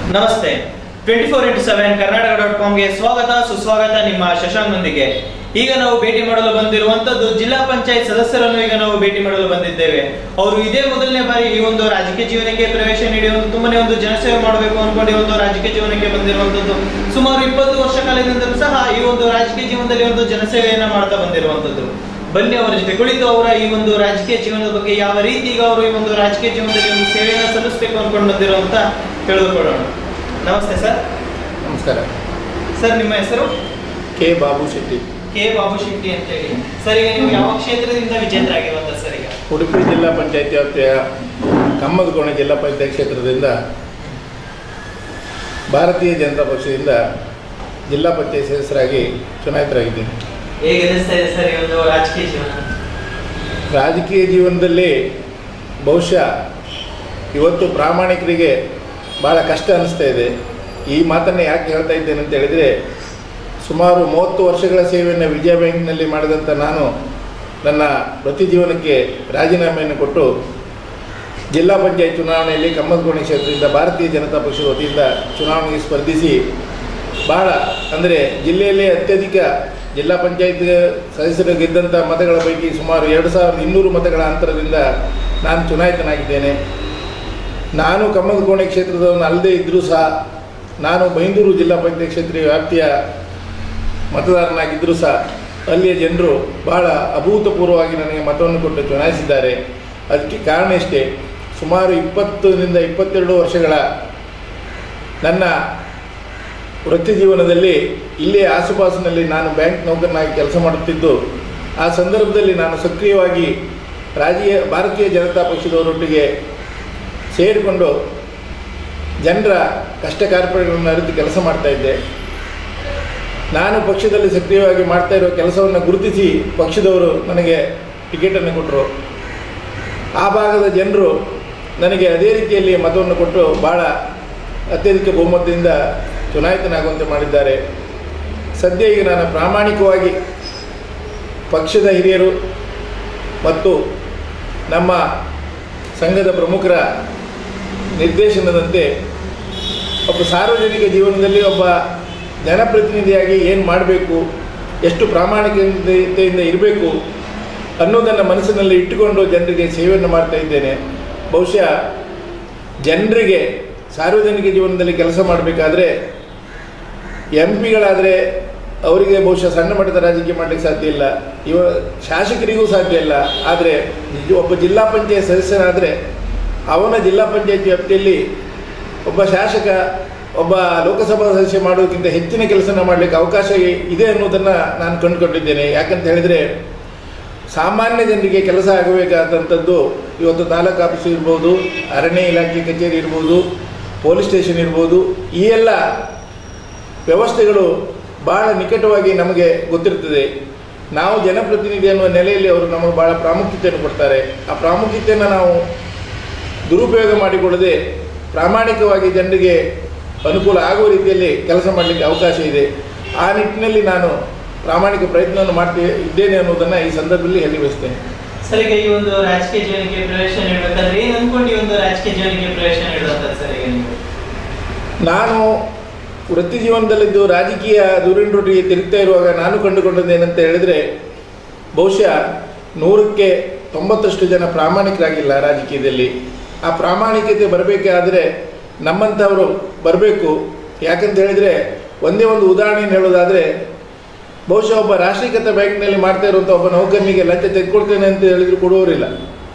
ನಮಸ್ತೆ twenty four into seven Karnataka dot ಕಾಮ್ಗೆ ಸ್ವಾಗತ ಸುಸ್ವಾಗತ ನಿಮ್ಮ ಶಶಾಂಕ್ನೊಂದಿಗೆ ಈಗ ನಾವು ಭೇಟಿ ಮಾಡಲು ಬಂದಿರುವಂತದ್ದು ಜಿಲ್ಲಾ ಪಂಚಾಯತ್ ಸದಸ್ಯರನ್ನು ಈಗ ನಾವು ಭೇಟಿ ಮಾಡಲು ಬಂದಿದ್ದೇವೆ ಅವರು ಇದೇ ಮೊದಲನೇ ಬಾರಿ ಈ ಒಂದು ರಾಜಕೀಯ ಜೀವನಕ್ಕೆ ಪ್ರವೇಶ ನೀಡಿ ಒಂದು ತುಂಬಾನೇ ಒಂದು ಜನಸೇವೆ ಮಾಡಬೇಕು ಅನ್ಕೊಂಡು ಈ ಒಂದು ರಾಜಕೀಯ ಜೀವನಕ್ಕೆ ಬಂದಿರುವಂತದ್ದು ಸುಮಾರು ಇಪ್ಪತ್ತು ವರ್ಷ ಕಾಲದಿಂದಲೂ ಸಹ ಈ ಒಂದು ರಾಜಕೀಯ ಜೀವನದಲ್ಲಿ ಒಂದು ಜನಸೇವೆಯನ್ನ ಮಾಡ್ತಾ ಬಂದಿರುವಂತದ್ದು ಬನ್ನಿ ಅವರ ಜೊತೆ ಕುಳಿತು ಅವರ ಈ ಒಂದು ರಾಜಕೀಯ ಜೀವನದ ಬಗ್ಗೆ ಯಾವ ರೀತಿ ಈಗ ಅವರು ಈ ಒಂದು ರಾಜಕೀಯ ಜೀವನದಲ್ಲಿ ಒಂದು ಸೇವೆಯನ್ನು ಸಲ್ಲಿಸಬೇಕು ಅನ್ಕೊಂಡು ಬಂದಿರೋ ಅಂತ ತಿಳಿದುಕೊಳ್ಳೋಣ ನಮಸ್ತೆ ಸರ್ ನಮಸ್ಕಾರ ಸರ್ ನಿಮ್ಮ ಹೆಸರು ಕೆ ಬಾಬು ಶೆಟ್ಟಿ ಕೆ ಬಾಬು ಶೆಟ್ಟಿ ಅಂತ ಹೇಳಿ ಸರ್ ಈಗ ನೀವು ಯಾವ ಕ್ಷೇತ್ರದಿಂದ ವಿಜೇತರಾಗಿರುವಂತ ಸರ್ ಈಗ ಉಡುಪಿ ಜಿಲ್ಲಾ ಪಂಚಾಯತ್ ವ್ಯಾಪ್ತಿಯ ಕಮ್ಮದಕೋಣೆ ಜಿಲ್ಲಾ ಪಂಚಾಯತ್ ಕ್ಷೇತ್ರದಿಂದ ಭಾರತೀಯ ಜನತಾ ಪಕ್ಷದಿಂದ ಜಿಲ್ಲಾ ಪಂಚಾಯತ್ ಸದಸ್ಯರಾಗಿ ಚುನಾಯಿತರಾಗಿದ್ದೀನಿ ಹೇಗೆ ಅನಿಸ್ತಾ ಇದೆ ಸರ್ ಈ ಒಂದು ರಾಜಕೀಯ ಜೀವನ ರಾಜಕೀಯ ಜೀವನದಲ್ಲಿ ಬಹುಶಃ ಇವತ್ತು ಪ್ರಾಮಾಣಿಕರಿಗೆ ಭಾಳ ಕಷ್ಟ ಅನ್ನಿಸ್ತಾ ಇದೆ ಈ ಮಾತನ್ನು ಯಾಕೆ ಹೇಳ್ತಾ ಇದ್ದೇನೆ ಅಂತ ಹೇಳಿದರೆ ಸುಮಾರು ಮೂವತ್ತು ವರ್ಷಗಳ ಸೇವೆಯನ್ನು ವಿಜಯ ಬ್ಯಾಂಕ್ನಲ್ಲಿ ಮಾಡಿದಂಥ ನಾನು ನನ್ನ ವೃತ್ತಿ ಜೀವನಕ್ಕೆ ರಾಜೀನಾಮೆಯನ್ನು ಕೊಟ್ಟು ಜಿಲ್ಲಾ ಪಂಚಾಯತ್ ಚುನಾವಣೆಯಲ್ಲಿ ಕಮ್ಮದಕೋಣೆ ಕ್ಷೇತ್ರದಿಂದ ಭಾರತೀಯ ಜನತಾ ಪಕ್ಷದ ವತಿಯಿಂದ ಚುನಾವಣೆಗೆ ಸ್ಪರ್ಧಿಸಿ ಬಹಳ ಅಂದರೆ ಜಿಲ್ಲೆಯಲ್ಲಿ ಅತ್ಯಧಿಕ ಜಿಲ್ಲಾ ಪಂಚಾಯತ್ ಸದಸ್ಯರು ಗೆದ್ದಂಥ ಮತಗಳ ಪೈಕಿ ಸುಮಾರು ಎರಡು ಸಾವಿರದ ಇನ್ನೂರು ಮತಗಳ ಅಂತರದಿಂದ ನಾನು ಚುನಾಯಿತನಾಗಿದ್ದೇನೆ ನಾನು ಕಮ್ಮದಕೋಣೆ ಕ್ಷೇತ್ರದವನು ಅಲ್ಲದೆ ಇದ್ದರೂ ಸಹ ನಾನು ಬೈಂದೂರು ಜಿಲ್ಲಾ ಪಂಚಾಯತ್ ಕ್ಷೇತ್ರೀಯ ವ್ಯಾಪ್ತಿಯ ಮತದಾರನಾಗಿದ್ದರೂ ಸಹ ಅಲ್ಲಿಯ ಜನರು ಬಹಳ ಅಭೂತಪೂರ್ವವಾಗಿ ನನಗೆ ಮತವನ್ನು ಕೊಟ್ಟು ಚುನಾಯಿಸಿದ್ದಾರೆ ಅದಕ್ಕೆ ಕಾರಣ ಇಷ್ಟೇ ಸುಮಾರು ಇಪ್ಪತ್ತರಿಂದ ಇಪ್ಪತ್ತೆರಡು ವರ್ಷಗಳ ನನ್ನ ವೃತ್ತಿ ಜೀವನದಲ್ಲಿ ಇಲ್ಲೇ ಆಸುಪಾಸಿನಲ್ಲಿ ನಾನು ಬ್ಯಾಂಕ್ ನೌಕರನಾಗಿ ಕೆಲಸ ಮಾಡುತ್ತಿದ್ದು ಆ ಸಂದರ್ಭದಲ್ಲಿ ನಾನು ಸಕ್ರಿಯವಾಗಿ ರಾಜೀಯ ಭಾರತೀಯ ಜನತಾ ಪಕ್ಷದವರೊಟ್ಟಿಗೆ ಸೇರಿಕೊಂಡು ಜನರ ಕಷ್ಟ ಕಾರ್ಪಣ್ಯಗಳನ್ನು ಅರಿತು ಕೆಲಸ ಮಾಡ್ತಾ ಇದ್ದೆ ನಾನು ಪಕ್ಷದಲ್ಲಿ ಸಕ್ರಿಯವಾಗಿ ಮಾಡ್ತಾ ಇರೋ ಕೆಲಸವನ್ನು ಗುರುತಿಸಿ ಪಕ್ಷದವರು ನನಗೆ ಟಿಕೆಟನ್ನು ಕೊಟ್ಟರು ಆ ಭಾಗದ ಜನರು ನನಗೆ ಅದೇ ರೀತಿಯಲ್ಲಿ ಮತವನ್ನು ಕೊಟ್ಟು ಭಾಳ ಅತ್ಯಧಿಕ ಬಹುಮತದಿಂದ ಚುನಾಯಿತನಾಗುವಂತೆ ಮಾಡಿದ್ದಾರೆ ಸದ್ಯ ಈಗ ನಾನು ಪ್ರಾಮಾಣಿಕವಾಗಿ ಪಕ್ಷದ ಹಿರಿಯರು ಮತ್ತು ನಮ್ಮ ಸಂಘದ ಪ್ರಮುಖರ ನಿರ್ದೇಶನದಂತೆ ಒಬ್ಬ ಸಾರ್ವಜನಿಕ ಜೀವನದಲ್ಲಿ ಒಬ್ಬ ಜನಪ್ರತಿನಿಧಿಯಾಗಿ ಏನು ಮಾಡಬೇಕು ಎಷ್ಟು ಪ್ರಾಮಾಣಿಕತೆಯಿಂದ ಇರಬೇಕು ಅನ್ನೋದನ್ನು ಮನಸ್ಸಿನಲ್ಲಿ ಇಟ್ಟುಕೊಂಡು ಜನರಿಗೆ ಸೇವೆಯನ್ನು ಮಾಡ್ತಾ ಇದ್ದೇನೆ ಬಹುಶಃ ಜನರಿಗೆ ಸಾರ್ವಜನಿಕ ಜೀವನದಲ್ಲಿ ಕೆಲಸ ಮಾಡಬೇಕಾದ್ರೆ ಎಂ ಪಿಗಳಾದರೆ ಅವರಿಗೆ ಬಹುಶಃ ಸಣ್ಣ ಮಟ್ಟದ ರಾಜಕೀಯ ಮಾಡಲಿಕ್ಕೆ ಸಾಧ್ಯ ಇಲ್ಲ ಇವ ಶಾಸಕರಿಗೂ ಸಾಧ್ಯ ಇಲ್ಲ ಆದರೆ ನಿಜ- ಒಬ್ಬ ಜಿಲ್ಲಾ ಪಂಚಾಯತ್ ಸದಸ್ಯನಾದರೆ ಅವನ ಜಿಲ್ಲಾ ಪಂಚಾಯತ್ ವ್ಯಾಪ್ತಿಯಲ್ಲಿ ಒಬ್ಬ ಶಾಸಕ ಒಬ್ಬ ಲೋಕಸಭಾ ಸದಸ್ಯ ಮಾಡೋದಕ್ಕಿಂತ ಹೆಚ್ಚಿನ ಕೆಲಸನ ಮಾಡಲಿಕ್ಕೆ ಅವಕಾಶ ಇ- ಇದೆ ಅನ್ನೋದನ್ನು ನಾನು ಕಂಡುಕೊಂಡಿದ್ದೇನೆ ಯಾಕಂತ ಹೇಳಿದರೆ ಸಾಮಾನ್ಯ ಜನರಿಗೆ ಕೆಲಸ ಆಗಬೇಕಾದಂಥದ್ದು ಇವತ್ತು ತಾಲೂಕು ಆಫೀಸ್ ಇರ್ಬೋದು ಅರಣ್ಯ ಇಲಾಖೆ ಕಚೇರಿ ಇರ್ಬೋದು ಪೊಲೀಸ್ ಸ್ಟೇಷನ್ ಇರ್ಬೋದು ಈ ಎಲ್ಲ ವ್ಯವಸ್ಥೆಗಳು ಭಾಳ ನಿಕಟವಾಗಿ ನಮಗೆ ಗೊತ್ತಿರ್ತದೆ ನಾವು ಜನಪ್ರತಿನಿಧಿ ಅನ್ನುವ ನೆಲೆಯಲ್ಲಿ ಅವರು ನಮಗೆ ಭಾಳ ಪ್ರಾಮುಖ್ಯತೆಯನ್ನು ಕೊಡ್ತಾರೆ ಆ ಪ್ರಾಮುಖ್ಯತೆಯನ್ನು ನಾವು ದುರುಪಯೋಗ ಮಾಡಿಕೊಳ್ಳದೆ ಪ್ರಾಮಾಣಿಕವಾಗಿ ಜನರಿಗೆ ಅನುಕೂಲ ಆಗುವ ರೀತಿಯಲ್ಲಿ ಕೆಲಸ ಮಾಡಲಿಕ್ಕೆ ಅವಕಾಶ ಇದೆ ಆ ನಿಟ್ಟಿನಲ್ಲಿ ನಾನು ಪ್ರಾಮಾಣಿಕ ಪ್ರಯತ್ನವನ್ನು ಮಾಡ್ತೇ ಇದ್ದೇನೆ ಅನ್ನೋದನ್ನು ಈ ಸಂದರ್ಭದಲ್ಲಿ ಹೇಳಿ ಬಯಸ್ತೇನೆ ಸರ್ ಈಗ ಈ ಒಂದು ರಾಜಕೀಯ ಜೀವನಕ್ಕೆ ಪ್ರವೇಶ ನೀಡಬೇಕಾದ್ರೆ ಏನ್ ಅನ್ಕೊಂಡು ಈ ಒಂದು ರಾಜಕೀಯ ಜೀವನಕ್ಕೆ ಪ್ರವೇಶ ನೀಡುವಂತ ಸರ್ ಈಗ ನೀವು ನಾನು ವೃತ್ತಿ ಜೀವನದಲ್ಲಿದ್ದು ರಾಜಕೀಯ ಧುರೀಣರೊಟ್ಟಿಗೆ ತಿರುಗ್ತಾ ಇರುವಾಗ ನಾನು ಕಂಡುಕೊಂಡದ್ದು ಏನಂತ ಹೇಳಿದರೆ ಬಹುಶಃ ನೂರಕ್ಕೆ ತೊಂಬತ್ತಷ್ಟು ಜನ ಪ್ರಾಮಾಣಿಕರಾಗಿಲ್ಲ ರಾಜಕೀಯದಲ್ಲಿ ಆ ಪ್ರಾಮಾಣಿಕತೆ ಬರಬೇಕಾದ್ರೆ ನಮ್ಮಂಥವರು ಬರಬೇಕು ಯಾಕಂತ ಹೇಳಿದರೆ ಒಂದೇ ಒಂದು ಉದಾಹರಣೆಯನ್ನು ಹೇಳೋದಾದರೆ ಬಹುಶಃ ಒಬ್ಬ ರಾಷ್ಟ್ರೀಕೃತ ಬ್ಯಾಂಕ್ನಲ್ಲಿ ಮಾಡ್ತಾ ಇರುವಂಥ ಒಬ್ಬ ನೌಕರನಿಗೆ ಲಂಚ ತೆಗೆದುಕೊಡ್ತೇನೆ ಅಂತ ಹೇಳಿದ್ರು ಕೊಡುವವರಿಲ್ಲ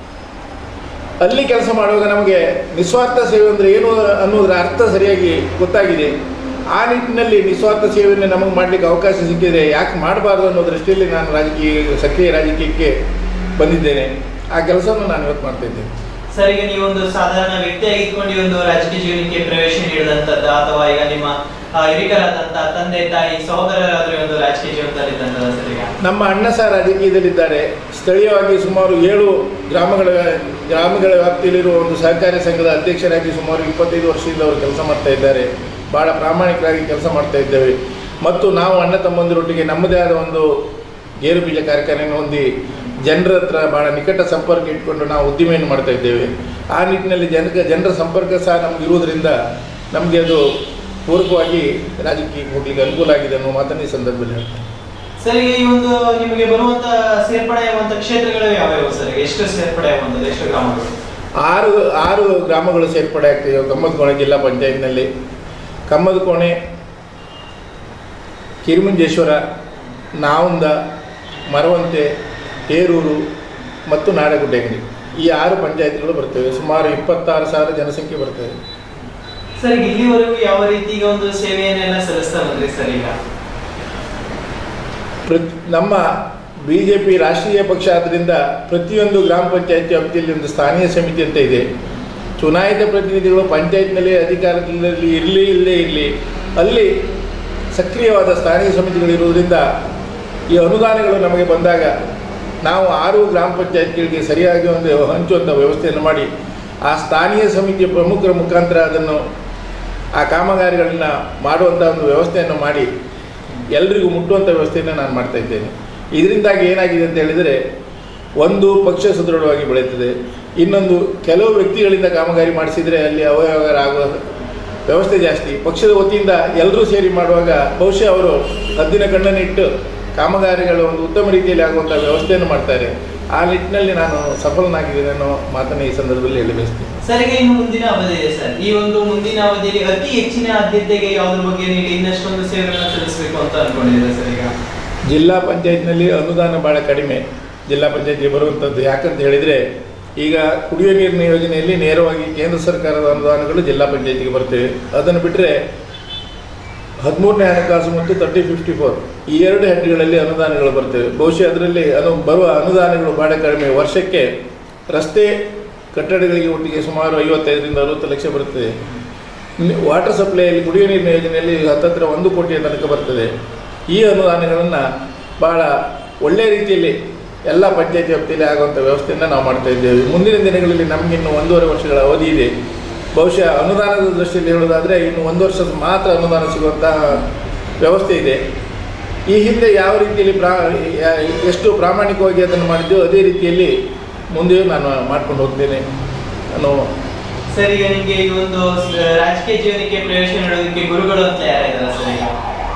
ಅಲ್ಲಿ ಕೆಲಸ ಮಾಡುವಾಗ ನಮಗೆ ನಿಸ್ವಾರ್ಥ ಸೇವೆ ಅಂದರೆ ಏನು ಅನ್ನೋದರ ಅರ್ಥ ಸರಿಯಾಗಿ ಗೊತ್ತಾಗಿದೆ ಆ ನಿಟ್ಟಿನಲ್ಲಿ ನಿಸ್ವಾರ್ಥ ಸೇವೆಯನ್ನು ನಮಗೆ ಮಾಡಲಿಕ್ಕೆ ಅವಕಾಶ ಸಿಕ್ಕಿದೆ ಯಾಕೆ ಮಾಡಬಾರ್ದು ಅನ್ನೋ ದೃಷ್ಟಿಯಲ್ಲಿ ನಾನು ರಾಜಕೀಯ ಸಕ್ರಿಯ ರಾಜಕೀಯಕ್ಕೆ ಬಂದಿದ್ದೇನೆ ಆ ಕೆಲಸವನ್ನು ನಾನು ಇವತ್ತು ಮಾಡ್ತಾ ಇದ್ದೇನೆ ಸರ್ ಈಗ ನೀವೊಂದು ಸಾಧಾರಣ ವ್ಯಕ್ತಿಯಾಗಿ ಇಟ್ಕೊಂಡು ಈ ಒಂದು ರಾಜಕೀಯ ಜೀವನಕ್ಕೆ ಪ್ರವೇಶ ನೀಡಿದಂತದ್ದ ಅಥವಾ ಈಗ ನಿಮ್ಮ ಆ, ಹಿರಿಕರಾದಂತ ತಂದೆ ತಾಯಿ ಸಹೋದರರಾದ್ರೂ ಈ ಒಂದು ರಾಜಕೀಯ ಜೀವನದಲ್ಲಿ ಇದ್ದಂತದ ಸರ್ ಈಗ ನಮ್ಮ ಅಣ್ಣ ಸಹ ರಾಜಕೀಯದಲ್ಲಿದ್ದಾರೆ ಸ್ಥಳೀಯವಾಗಿ ಸುಮಾರು ಏಳು ಗ್ರಾಮಗಳ ಗ್ರಾಮಗಳ ವ್ಯಾಪ್ತಿಯಲ್ಲಿರುವ ಒಂದು ಸಹಕಾರಿ ಸಂಘದ ಅಧ್ಯಕ್ಷರಾಗಿ ಸುಮಾರು ಇಪ್ಪತ್ತೈದು ವರ್ಷದಿಂದ ಅವರು ಕೆಲಸ ಮಾಡ್ತಾ ಇದ್ದಾರೆ ಭಾಳ ಪ್ರಾಮಾಣಿಕರಾಗಿ ಕೆಲಸ ಮಾಡ್ತಾ ಇದ್ದೇವೆ ಮತ್ತು ನಾವು ಅಣ್ಣ ತಮ್ಮಂದಿರೊಟ್ಟಿಗೆ ನಮ್ಮದೇ ಆದ ಒಂದು ಗೇರು ಬೀಜ ಕಾರ್ಖಾನೆಯನ್ನು ಹೊಂದಿ ಜನರ ಹತ್ರ ಭಾಳ ನಿಕಟ ಸಂಪರ್ಕ ಇಟ್ಕೊಂಡು ನಾವು ಉದ್ದಿಮೆಯನ್ನು ಮಾಡ್ತಾ ಇದ್ದೇವೆ ಆ ನಿಟ್ಟಿನಲ್ಲಿ ಜನಕ್ಕೆ ಜನರ ಸಂಪರ್ಕ ಸಹ ನಮ್ಗೆ ಇರುವುದರಿಂದ ನಮಗೆ ಅದು ಪೂರಕವಾಗಿ ರಾಜಕೀಯಕ್ಕೆ ಹೋಗ್ಲಿಕ್ಕೆ ಅನುಕೂಲ ಆಗಿದೆ ಅನ್ನೋ ಮಾತನ್ನು ಈ ಸಂದರ್ಭದಲ್ಲಿ ಹೇಳ್ತೇನೆ ಸರ್ ಈಗ ಈ ಒಂದು ನಿಮಗೆ ಬರುವಂತ ಸೇರ್ಪಡೆ ಆಗುವಂತ ಕ್ಷೇತ್ರಗಳು ಯಾವ್ಯಾವ ಸರ್ ಎಷ್ಟು ಸೇರ್ಪಡೆ ಆಗುವಂತದ್ದು ಎಷ್ಟು ಗ್ರಾಮಗಳು ಆರು ಆರು ಗ್ರಾಮಗಳು ಸೇರ್ಪಡೆ ಆಗ್ತಿವೆ ಕಮ್ಮದಕೋಣೆ ಜಿಲ್ಲಾ ಪಂಚಾಯತ್ನಲ್ಲಿ ಕಮ್ಮದಕೋಣೆ ಕಿರಿಮಂಜೇಶ್ವರ ನಾವಂದ ಮರವಂತೆ ಹೇರೂರು ಮತ್ತು ನಾಡಗುಡ್ಡೆಗಡಿ ಈ ಆರು ಪಂಚಾಯತ್ಗಳು ಬರ್ತವೆ ಸುಮಾರು ಇಪ್ಪತ್ತಾರು ಸಾವಿರ ಜನಸಂಖ್ಯೆ ಬರ್ತವೆ ಸರ್ ಈಗ ಇಲ್ಲಿವರೆಗೂ ಯಾವ ರೀತಿ ಈಗ ಒಂದು ಸೇವೆಯನ್ನೆಲ್ಲ ಸಲ್ಲಿಸ್ತಾ ಬಂದ್ರಿ ಸರ್ ಈಗ ಪ್ರತಿ ನಮ್ಮ ಬಿ ಜೆ ಪಿ ರಾಷ್ಟ್ರೀಯ ಪಕ್ಷ ಆದ್ದರಿಂದ ಪ್ರತಿಯೊಂದು ಗ್ರಾಮ ಪಂಚಾಯತಿ ವ್ಯಾಪ್ತಿಯಲ್ಲಿ ಒಂದು ಸ್ಥಾನೀಯ ಸಮಿತಿ ಅಂತ ಇದೆ ಚುನಾಯಿತ ಪ್ರತಿನಿಧಿಗಳು ಪಂಚಾಯತ್ನಲ್ಲಿ ಅಧಿಕಾರದಲ್ಲಿ ಇರಲಿ ಇಲ್ಲೇ ಇರಲಿ ಅಲ್ಲಿ ಸಕ್ರಿಯವಾದ ಸ್ಥಾನೀಯ ಸಮಿತಿಗಳು ಇರುವುದರಿಂದ ಈ ಅನುದಾನಗಳು ನಮಗೆ ಬಂದಾಗ ನಾವು ಆರು ಗ್ರಾಮ ಪಂಚಾಯತ್ಗಳಿಗೆ ಸರಿಯಾಗಿ ಒಂದು ಹಂಚುವಂಥ ವ್ಯವಸ್ಥೆಯನ್ನು ಮಾಡಿ ಆ ಸ್ಥಾನೀಯ ಸಮಿತಿಯ ಪ್ರಮುಖರ ಮುಖಾಂತರ ಅದನ್ನು ಆ ಕಾಮಗಾರಿಗಳನ್ನು ಮಾಡುವಂಥ ಒಂದು ವ್ಯವಸ್ಥೆಯನ್ನು ಮಾಡಿ ಎಲ್ರಿಗೂ ಮುಟ್ಟುವಂಥ ವ್ಯವಸ್ಥೆಯನ್ನು ನಾನು ಮಾಡ್ತಾ ಇದ್ದೇನೆ ಇದರಿಂದಾಗಿ ಏನಾಗಿದೆ ಅಂತ ಹೇಳಿದರೆ ಒಂದು ಪಕ್ಷ ಸುದೃಢವಾಗಿ ಬೆಳೆಯುತ್ತದೆ ಇನ್ನೊಂದು ಕೆಲವು ವ್ಯಕ್ತಿಗಳಿಂದ ಕಾಮಗಾರಿ ಮಾಡಿಸಿದರೆ ಅಲ್ಲಿ ಅವಯವಹಾರ ಆಗುವ ವ್ಯವಸ್ಥೆ ಜಾಸ್ತಿ ಪಕ್ಷದ ವತಿಯಿಂದ ಎಲ್ಲರೂ ಸೇರಿ ಮಾಡುವಾಗ ಬಹುಶಃ ಅವರು ಹದ್ದಿನ ಕಣ್ಣನ್ನಿಟ್ಟು ಕಾಮಗಾರಿಗಳು ಒಂದು ಉತ್ತಮ ರೀತಿಯಲ್ಲಿ ಆಗುವಂಥ ವ್ಯವಸ್ಥೆಯನ್ನು ಮಾಡ್ತಾರೆ ಆ ನಿಟ್ಟಿನಲ್ಲಿ ನಾನು ಸಫಲನಾಗಿದ್ದೇನೆ ಅನ್ನೋ ಮಾತನ್ನು ಈ ಸಂದರ್ಭದಲ್ಲಿ ಹೇಳಿ ಬಯಸ್ತೀನಿ ಸರ್ ಈಗ ಇನ್ನು ಮುಂದಿನ ಅವಧಿ ಇದೆ ಸರ್ ಈ ಒಂದು ಮುಂದಿನ ಅವಧಿಯಲ್ಲಿ ಅತಿ ಹೆಚ್ಚಿನ ಆದ್ಯತೆಗೆ ಯಾವ್ದ್ರ ಬಗ್ಗೆ ನೀಡಿ ಇನ್ನಷ್ಟೊಂದು ಸೇವೆಗಳನ್ನ ಸಲ್ಲಿಸಬೇಕು ಅಂತ ಅನ್ಕೊಂಡಿದ್ದೀರಾ ಸರ್ ಈಗ ಜಿಲ್ಲಾ ಪಂಚಾಯತ್ನಲ್ಲಿ ಅನುದಾನ ಭಾಳ ಕಡಿಮೆ ಜಿಲ್ಲಾ ಪಂಚಾಯತ್ಗೆ ಬರುವಂಥದ್ದು ಯಾಕಂತ ಹೇಳಿದರೆ ಈಗ ಕುಡಿಯುವ ನೀರಿನ ಯೋಜನೆಯಲ್ಲಿ ನೇರವಾಗಿ ಕೇಂದ್ರ ಸರ್ಕಾರದ ಅನುದಾನಗಳು ಜಿಲ್ಲಾ ಪಂಚಾಯತಿಗೆ ಬರ್ತವೆ ಅದನ್ನು ಬಿಟ್ಟರೆ ಹದಿಮೂರನೇ ಹಣಕಾಸು ಮತ್ತು ತರ್ಟಿ ಫಿಫ್ಟಿ ಫೋರ್ ಈ ಎರಡು ಹೆಡ್ಗಳಲ್ಲಿ ಅನುದಾನಗಳು ಬರ್ತವೆ ಬಹುಶಃ ಅದರಲ್ಲಿ ಅನು ಬರುವ ಅನುದಾನಗಳು ಭಾಳ ಕಡಿಮೆ ವರ್ಷಕ್ಕೆ ರಸ್ತೆ ಕಟ್ಟಡಗಳಿಗೆ ಒಟ್ಟಿಗೆ ಸುಮಾರು ಐವತ್ತೈದರಿಂದ ಅರವತ್ತು ಲಕ್ಷ ಬರುತ್ತದೆ ನಿ- ವಾಟರ್ ಸಪ್ಲೈಯಲ್ಲಿ ಕುಡಿಯುವ ನೀರಿನ ಯೋಜನೆಯಲ್ಲಿ ಹತ್ತತ್ರ ಒಂದು ಕೋಟಿಯ ತನಕ ಬರ್ತದೆ ಈ ಅನುದಾನಗಳನ್ನು ಭಾಳ ಒಳ್ಳೆಯ ರೀತಿಯಲ್ಲಿ ಎಲ್ಲ ಪಂಚಾಯತಿ ವ್ಯಾಪ್ತಿಯಲ್ಲಿ ಆಗುವಂಥ ವ್ಯವಸ್ಥೆಯನ್ನು ನಾವು ಮಾಡ್ತಾ ಇದ್ದೇವೆ ಮುಂದಿನ ದಿನಗಳಲ್ಲಿ ನಮಗಿನ್ನು ಒಂದೂವರೆ ವರ್ಷಗಳ ಅವಧಿ ಇದೆ ಬಹುಶಃ ಅನುದಾನದ ದೃಷ್ಟಿಯಲ್ಲಿ ಹೇಳೋದಾದರೆ ಇನ್ನು ಒಂದು ವರ್ಷ ಮಾತ್ರ ಅನುದಾನ ಸಿಗುವಂತಹ ವ್ಯವಸ್ಥೆ ಇದೆ ಈ ಹಿಂದೆ ಯಾವ ರೀತಿಯಲ್ಲಿ ಪ್ರಾ ಯಾ- ಎಷ್ಟು ಪ್ರಾಮಾಣಿಕವಾಗಿ ಅದನ್ನು ಮಾಡಿದ್ದೆವು ಅದೇ ರೀತಿಯಲ್ಲಿ ಮುಂದೆಯೂ ನಾನು ಮಾಡ್ಕೊಂಡು ಹೋಗ್ತೇನೆ ನಾನು ಸರ್ ಈಗ ನಿಮ್ಗೆ ಈ ಒಂದು ಸ- ರಾಜಕೀಯ ಜೀವನಕ್ಕೆ ಪ್ರವೇಶ ನೀಡೋದಕ್ಕೆ ಗುರುಗಳು ಅಂತ ಯಾರಿದ್ದಾರೆ ಸರ್ ಈಗ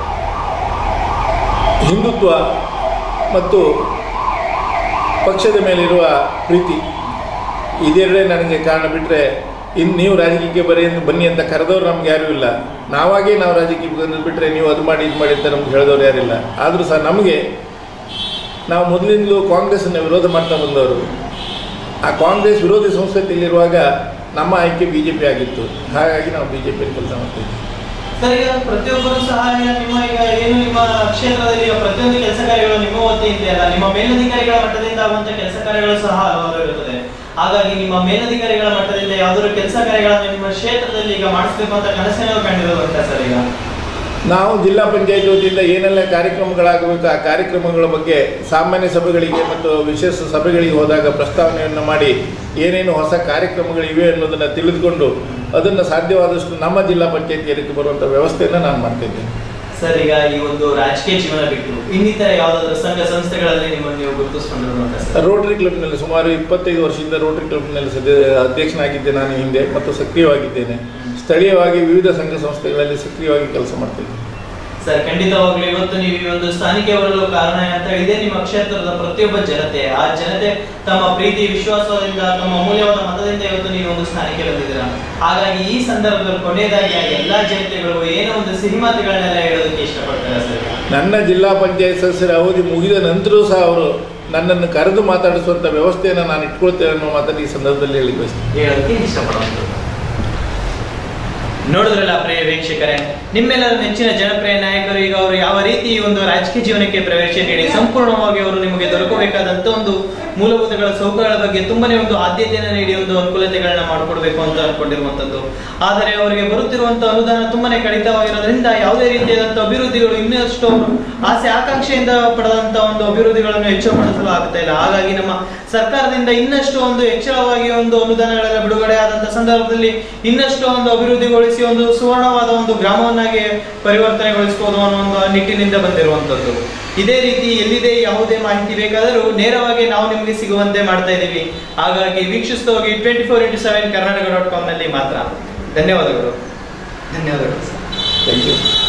ಹಿಂದುತ್ವ ಮತ್ತು ಪಕ್ಷದ ಮೇಲಿರುವ ಪ್ರೀತಿ ಇದೆರಡೇ ನನಗೆ ಕಾರಣ ಬಿಟ್ಟರೆ ಇನ್ನು ನೀವು ರಾಜಕೀಯಕ್ಕೆ ಬರೀ ಬನ್ನಿ ಅಂತ ಕರೆದವ್ರು ನಮ್ಗೆ ಯಾರೂ ಇಲ್ಲ ನಾವಾಗೇ ನಾವು ರಾಜಕೀಯಕ್ಕೆ ಬಂದು ಬಿಟ್ಟರೆ ನೀವು ಅದು ಮಾಡಿ ಇದು ಮಾಡಿ ಅಂತ ನಮ್ಗೆ ಹೇಳಿದವ್ರು ಯಾರಿಲ್ಲ ಆದರೂ ಸಹ ನಮಗೆ ನಾವು ಮೊದಲಿಂದಲೂ ಕಾಂಗ್ರೆಸ್ಸನ್ನು ವಿರೋಧ ಮಾಡ್ತಾ ಬಂದವರು ಆ ಕಾಂಗ್ರೆಸ್ ವಿರೋಧಿ ಸಂಸ್ಕೃತಿಯಲ್ಲಿರುವಾಗ ನಮ್ಮ ಆಯ್ಕೆ ಬಿ ಜೆ ಪಿ ಆಗಿತ್ತು ಹಾಗಾಗಿ ನಾವು ಬಿ ಜೆ ಪಿಯಲ್ಲಿ ಕೆಲಸ ಮಾಡ್ತಿದ್ವಿ ಸರ್ ಈಗ ಪ್ರತಿಯೊಬ್ಬರು ಸಹ ಈಗ ನಿಮ್ಮ ಈಗ ಏನು ನಿಮ್ಮ ಕ್ಷೇತ್ರದಲ್ಲಿ ಈಗ ಪ್ರತಿಯೊಂದು ಕೆಲಸ ಕಾರ್ಯಗಳು ನಿಮ್ಮ ವತಿಯಿಂದ ಅಲ್ಲ ನಿಮ್ಮ ಮೇಲಧಿಕಾರಿಗಳ ಮಟ್ಟದಿಂದ ಆಗುವಂತ ಕೆಲಸ ಕಾರ್ಯಗಳು ಸಹ ಹಲವಾರು ಇರುತ್ತದೆ ಹಾಗಾಗಿ ನಿಮ್ಮ ಮೇಲಧಿಕಾರಿಗಳ ಮಟ್ಟದಿಂದ ಯಾವ್ದಾದ್ರು ಕೆಲಸ ಕಾರ್ಯಗಳನ್ನ ನಿಮ್ಮ ಕ್ಷೇತ್ರದಲ್ಲಿ ಈಗ ಮಾಡಿಸ್ಬೇಕು ಅಂತ ಕನಸೇನೋ ಕಂಡಿರೋದು ಅಂತ ಸರ್ ಈಗ ನಾವು ಜಿಲ್ಲಾ ಪಂಚಾಯತ್ ವತಿಯಿಂದ ಏನೆಲ್ಲ ಕಾರ್ಯಕ್ರಮಗಳಾಗಬೇಕು ಆ ಕಾರ್ಯಕ್ರಮಗಳ ಬಗ್ಗೆ ಸಾಮಾನ್ಯ ಸಭೆಗಳಿಗೆ ಮತ್ತು ವಿಶೇಷ ಸಭೆಗಳಿಗೆ ಹೋದಾಗ ಪ್ರಸ್ತಾವನೆಯನ್ನು ಮಾಡಿ ಏನೇನು ಹೊಸ ಕಾರ್ಯಕ್ರಮಗಳಿವೆ ಅನ್ನೋದನ್ನು ತಿಳಿದುಕೊಂಡು ಅದನ್ನು ಸಾಧ್ಯವಾದಷ್ಟು ನಮ್ಮ ಜಿಲ್ಲಾ ಪಂಚಾಯತಿಯರಿಗೆ ಬರುವಂಥ ವ್ಯವಸ್ಥೆಯನ್ನು ನಾನು ಮಾಡ್ತಿದ್ದೇನೆ ಸರ್ ಈಗ ಈ ಒಂದು ರಾಜಕೀಯ ಜೀವನ ಬಿಟ್ಟು ಇನ್ನಿತರ ಯಾವ್ದಾದ್ರು ಸಂಘ ಸಂಸ್ಥೆಗಳಲ್ಲಿ ನಿಮ್ಮನ್ನು ನೀವು ಗುರುತಿಸ್ಕೊಂಡಿರೋ ಅಂತ ಸರ್ ರೋಟರಿ ಕ್ಲಬ್ನಲ್ಲಿ ಸುಮಾರು ಇಪ್ಪತ್ತೈದು ವರ್ಷದಿಂದ ರೋಟರಿ ಕ್ಲಬ್ನಲ್ಲಿ ಸದ್ಯ ಅಧ್ಯಕ್ಷನಾಗಿದ್ದೆ ನಾನು ಹಿಂದೆ ಮತ್ತು ಸಕ್ರಿಯವಾಗಿದ್ದೇನೆ ಸ್ಥಳೀಯವಾಗಿ ವಿವಿಧ ಸಂಘ ಸಂಸ್ಥೆಗಳಲ್ಲಿ ಸಕ್ರಿಯವಾಗಿ ಕೆಲಸ ಮಾಡ್ತಿದ್ದೇನೆ ಸರ್ ಖಂಡಿತವಾಗ್ಲೂ ಇವತ್ತು ನೀವು ಈ ಒಂದು ಸ್ಥಾನಕ್ಕೆ ಬರಲು ಕಾರಣ ಅಂತ ಇದೇ ನಿಮ್ಮ ಕ್ಷೇತ್ರದ ಪ್ರತಿಯೊಬ್ಬ ಜನತೆ ಆ ಜನತೆ ತಮ್ಮ ಪ್ರೀತಿ ವಿಶ್ವಾಸದಿಂದ ತಮ್ಮ ಅಮೂಲ್ಯವಾದ ಮತದಿಂದ ಇವತ್ತು ನೀವು ಒಂದು ಸ್ಥಾನಕ್ಕೆ ಬಂದಿದ್ದೀರಾ ಹಾಗಾಗಿ ಈ ಸಂದರ್ಭದಲ್ಲಿ ಕೊನೆಯದಾಗಿ ಆ ಎಲ್ಲಾ ಜನತೆಗಳು ಏನೋ ಒಂದು ಸಿಹಿ ಮಾತುಗಳನ್ನೆಲ್ಲ ಹೇಳೋದಕ್ಕೆ ಇಷ್ಟಪಡ್ತಾರೆ ಸರ್ ನನ್ನ ಜಿಲ್ಲಾ ಪಂಚಾಯತ್ ಸದಸ್ಯರ ಅವಧಿ ಮುಗಿದ ನಂತರವೂ ಸಹ ಅವರು ನನ್ನನ್ನು ಕರೆದು ಮಾತಾಡಿಸುವಂಥ ವ್ಯವಸ್ಥೆಯನ್ನು ನಾನು ಇಟ್ಕೊಳ್ತೇನೆ ಅನ್ನೋ ಮಾತನ್ನು ಈ ಸಂದರ್ಭದಲ್ಲಿ ಹೇಳಿ ಬಯಸ್ತೀನಿ ಹೇಳೋದಕ್ಕೆ ಇಷ್ಟಪಡುವಂಥದ್ದು ನೋಡಿದ್ರಲ್ಲ ಪ್ರಿಯ ವೀಕ್ಷಕರೇ ನಿಮ್ಮೆಲ್ಲರ ನೆಚ್ಚಿನ ಜನಪ್ರಿಯ ನಾಯಕರು ಈಗ ಅವರು ಯಾವ ರೀತಿ ಈ ಒಂದು ರಾಜಕೀಯ ಜೀವನಕ್ಕೆ ಪ್ರವೇಶ ನೀಡಿ ಸಂಪೂರ್ಣವಾಗಿ ಅವರು ನಿಮಗೆ ದೊರಕಬೇಕಾದಂತ ಒಂದು ಮೂಲಭೂತಗಳ ಸೌಕರ್ಯಗಳ ಬಗ್ಗೆ ತುಂಬಾನೇ ಒಂದು ಆದ್ಯತೆಯನ್ನು ನೀಡಿ ಒಂದು ಅನುಕೂಲತೆಗಳನ್ನ ಮಾಡಿಕೊಡ್ಬೇಕು ಅಂತ ಅನ್ಕೊಂಡಿರುವಂತದ್ದು ಆದರೆ ಅವರಿಗೆ ಬರುತ್ತಿರುವಂತಹ ಅನುದಾನ ತುಂಬಾನೇ ಕಡಿತವಾಗಿರೋದ್ರಿಂದ ಯಾವುದೇ ರೀತಿಯಾದಂತ ಅಭಿವೃದ್ಧಿಗಳು ಇನ್ನಷ್ಟು ಅವರು ಆಸೆ ಆಕಾಂಕ್ಷೆಯಿಂದ ಪಡೆದಂತ ಒಂದು ಅಭಿವೃದ್ಧಿಗಳನ್ನು ಹೆಚ್ಚುಪಡಿಸಲು ಆಗ್ತಾ ಇಲ್ಲ ಹಾಗಾಗಿ ನಮ್ಮ ಸರ್ಕಾರದಿಂದ ಇನ್ನಷ್ಟು ಒಂದು ಹೆಚ್ಚಳವಾಗಿ ಒಂದು ಅನುದಾನಗಳೆಲ್ಲ ಬಿಡುಗಡೆ ಆದಂತ ಸಂದರ್ಭದಲ್ಲಿ ಇನ್ನಷ್ಟು ಒಂದು ಅಭಿವೃದ್ಧಿಗೊಳಿಸಿ ಒಂದು ಸುವರ್ಣವಾದ ಒಂದು ಗ್ರಾಮವನ್ನಾಗಿ ಪರಿವರ್ತನೆಗೊಳಿಸಬಹುದು ಅನ್ನೋ ಒಂದು ನಿಟ್ಟಿನಿಂದ ಬಂದಿರುವಂತದ್ದು ಇದೇ ರೀತಿ ಎಲ್ಲಿದೆ ಯಾವುದೇ ಮಾಹಿತಿ ಬೇಕಾದರೂ ನೇರವಾಗಿ ನಾವು ನಿಮಗೆ ಸಿಗುವಂತೆ ಮಾಡ್ತಾ ಇದ್ದೀವಿ ಹಾಗಾಗಿ ವೀಕ್ಷಿಸ್ತಾ ಹೋಗಿ twenty four into seven Karnataka dot com ನಲ್ಲಿ ಮಾತ್ರ ಧನ್ಯವಾದಗಳು ಧನ್ಯವಾದಗಳು ಸರ್ ಥ್ಯಾಂಕ್ ಯು